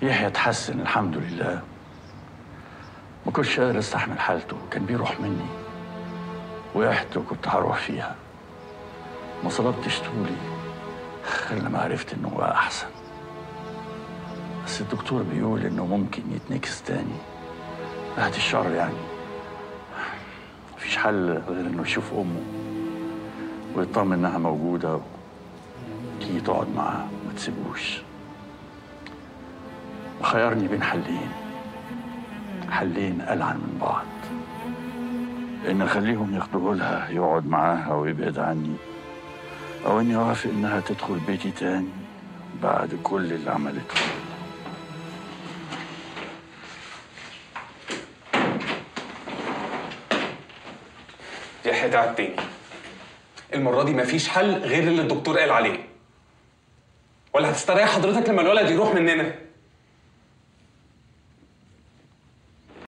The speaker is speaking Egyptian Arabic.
يحيى اتحسن الحمد لله ما كنتش قادر استحمل حالته كان بيروح مني وقعت وكنت هروح فيها ما صلبتش طولي غير لما عرفت انه بقى احسن بس الدكتور بيقول انه ممكن يتنكس تاني بعد الشر يعني مفيش حل غير انه يشوف امه ويطمن انها موجوده وتيجي تقعد معاه ما تسيبوش وخيرني بين حلين حلين ألعن من بعض إن أخليهم ياخدوا لها يقعد معاها ويبعد عني أو إني أوافق إنها تدخل بيتي تاني بعد كل اللي عملته يحيى تعب تاني المرة دي مفيش حل غير اللي الدكتور قال عليه ولا هتستريح حضرتك لما الولد يروح مننا